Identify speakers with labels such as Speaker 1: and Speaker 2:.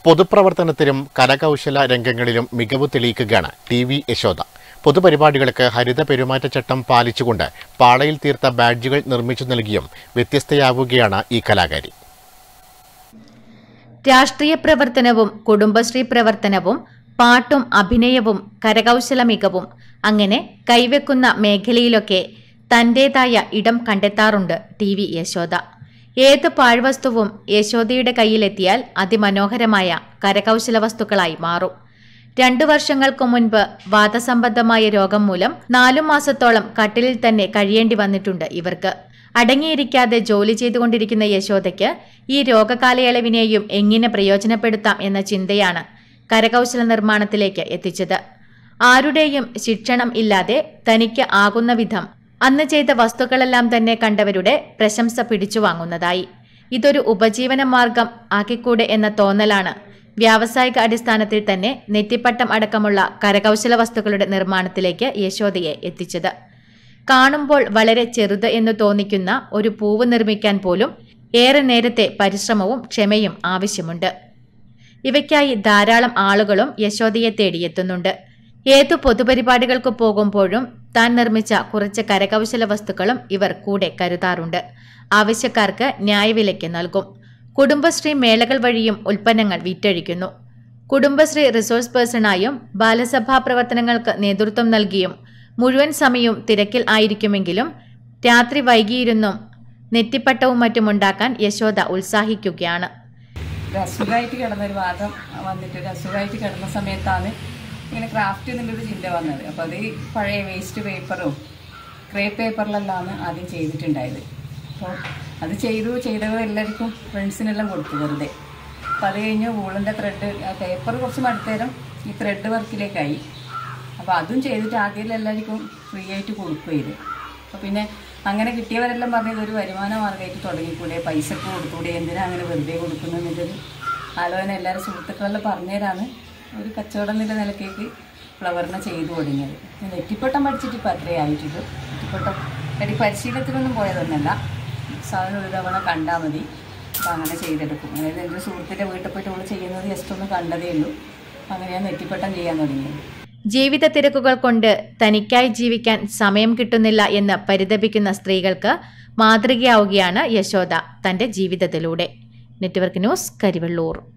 Speaker 1: പൊതുപ്രവർത്തനത്തിലും കരകൗശല രംഗങ്ങളിലും മികവ് തെളിയിക്കുകയാണ് ടി വി യശോദ പൊതുപരിപാടികൾക്ക് ഹരിത പെരുമാറ്റച്ചട്ടം പാലിച്ചുകൊണ്ട് പാളയിൽ തീർത്ത ബാഡ്ജുകൾ നിർമ്മിച്ചു നൽകിയും വ്യത്യസ്തയാവുകയാണ് ഈ കലാകാരി
Speaker 2: രാഷ്ട്രീയ പ്രവർത്തനവും കുടുംബശ്രീ പ്രവർത്തനവും പാട്ടും അഭിനയവും കരകൗശല മികവും അങ്ങനെ കൈവെക്കുന്ന മേഖലയിലൊക്കെ തന്റേതായ ഇടം കണ്ടെത്താറുണ്ട് ടി വി യശോദ ഏത് പാഴ്വസ്തുവും യശോദയുടെ കയ്യിലെത്തിയാൽ അതിമനോഹരമായ കരകൗശല വസ്തുക്കളായി മാറും രണ്ടു വർഷങ്ങൾക്കു മുൻപ് വാദസംബന്ധമായ രോഗം മൂലം നാലു മാസത്തോളം കട്ടിലിൽ തന്നെ കഴിയേണ്ടി വന്നിട്ടുണ്ട് ഇവർക്ക് അടങ്ങിയിരിക്കാതെ ജോലി ചെയ്തുകൊണ്ടിരിക്കുന്ന യശോദയ്ക്ക് ഈ രോഗകാലയളവിനെയും എങ്ങനെ പ്രയോജനപ്പെടുത്താം എന്ന ചിന്തയാണ് കരകൗശല നിർമ്മാണത്തിലേക്ക് എത്തിച്ചത് ആരുടെയും ശിക്ഷണം ഇല്ലാതെ തനിക്ക് ആകുന്ന വിധം അന്ന് ചെയ്ത വസ്തുക്കളെല്ലാം തന്നെ കണ്ടവരുടെ പ്രശംസ പിടിച്ചു വാങ്ങുന്നതായി ഇതൊരു ഉപജീവന മാർഗം ആക്കിക്കൂടെ എന്ന തോന്നലാണ് വ്യാവസായിക അടിസ്ഥാനത്തിൽ തന്നെ നെറ്റിപ്പട്ടം അടക്കമുള്ള കരകൗശല വസ്തുക്കളുടെ നിർമ്മാണത്തിലേക്ക് യശോദയെ എത്തിച്ചത് കാണുമ്പോൾ വളരെ ചെറുത് എന്ന് തോന്നിക്കുന്ന ഒരു പൂവ് നിർമ്മിക്കാൻ പോലും ഏറെ നേരത്തെ പരിശ്രമവും ക്ഷമയും ആവശ്യമുണ്ട് ഇവയ്ക്കായി ധാരാളം ആളുകളും യശോദയെ തേടിയെത്തുന്നുണ്ട് ഏതു പൊതുപരിപാടികൾക്ക് പോകുമ്പോഴും താൻ നിർമ്മിച്ച കുറച്ച് കരകൗശല വസ്തുക്കളും ഇവർ കൂടെ കരുതാറുണ്ട് ആവശ്യക്കാർക്ക് ന്യായവിലയ്ക്ക് നൽകും കുടുംബശ്രീ മേളകൾ വഴിയും ഉൽപ്പന്നങ്ങൾ വിറ്റഴിക്കുന്നു കുടുംബശ്രീ റിസോഴ്സ് പേഴ്സണായും ബാലസഭാ പ്രവർത്തനങ്ങൾക്ക് നേതൃത്വം നൽകിയും മുഴുവൻ സമയവും തിരക്കിൽ ആയിരിക്കുമെങ്കിലും രാത്രി വൈകിയിരുന്നും നെറ്റിപ്പട്ടവും മറ്റും ഉണ്ടാക്കാൻ യശോദ ഉത്സാഹിക്കുകയാണ്
Speaker 3: ഒരു അസുഖമായിട്ട് കിടന്നൊരു വാദം വന്നിട്ട് ഒരു അസുഖമായിട്ട് കിടന്ന സമയത്താണ് ഇങ്ങനെ ക്രാഫ്റ്റ് എന്നുള്ളൊരു ചിന്ത വന്നത് അപ്പോൾ അത് ഈ പഴയ വേസ്റ്റ് പേപ്പറും ക്രേ പേപ്പറിലെല്ലാം ആദ്യം ചെയ്തിട്ടുണ്ടായത് അപ്പോൾ അത് ചെയ്തു ചെയ്തത് എല്ലാവർക്കും ഫ്രണ്ട്സിനെല്ലാം കൊടുത്തു വെറുതെ അപ്പോൾ അത് കഴിഞ്ഞ് വൂളിൻ്റെ ത്രെഡ് പേപ്പർ കുറച്ച് മടുത്തേരം ഈ ത്രെഡ് വർക്കിലേക്കായി അപ്പോൾ അതും ചെയ്തിട്ട് ആദ്യം എല്ലാവർക്കും ഫ്രീ ആയിട്ട് കൊടുക്കുകയത് അപ്പോൾ പിന്നെ അങ്ങനെ കിട്ടിയവരെല്ലാം പറഞ്ഞത് ഒരു വരുമാന മാർഗ്ഗമായിട്ട് തുടങ്ങിക്കൂടെ പൈസക്ക് കൊടുത്തൂടെ എന്തിനാ അങ്ങനെ വെറുതെ കൊടുക്കുന്നതിൻ്റെയൊരു ആലോചന എല്ലാവരും സുഹൃത്തുക്കളെല്ലാം പറഞ്ഞുതരാണ് ഒരു കച്ചവടം എന്നുള്ള നിലക്കേക്ക് ഫ്ലവറിനെ ചെയ്തു തുടങ്ങിയത് ഞാൻ നെറ്റിപ്പട്ടം പഠിച്ചിട്ട് ഇപ്പോൾ അത്രേ ആയിട്ടുള്ളൂ നെറ്റിപ്പട്ടം എടി പരിശീലനത്തിനൊന്നും പോയതൊന്നല്ല സാധനം ഒരു തവണ കണ്ടാൽ മതി അപ്പോൾ അങ്ങനെ ചെയ്തെടുക്കും അതായത് എൻ്റെ സുഹൃത്തിൻ്റെ വീട്ടിൽ പോയിട്ട് അവൾ ചെയ്യുന്നത് ജസ്റ്റ് ഒന്ന് കണ്ടതേ ഉള്ളൂ അപ്പോൾ അങ്ങനെ ഞാൻ നെറ്റിപ്പട്ടം ചെയ്യാൻ തുടങ്ങിയത്
Speaker 2: ജീവിത തിരക്കുകൾ കൊണ്ട് തനിക്കായി ജീവിക്കാൻ സമയം കിട്ടുന്നില്ല എന്ന് പരിതപിക്കുന്ന സ്ത്രീകൾക്ക് മാതൃകയാവുകയാണ് യശോദ തന്റെ ജീവിതത്തിലൂടെ നെറ്റ്വർക്ക് ന്യൂസ് കരിവള്ളൂർ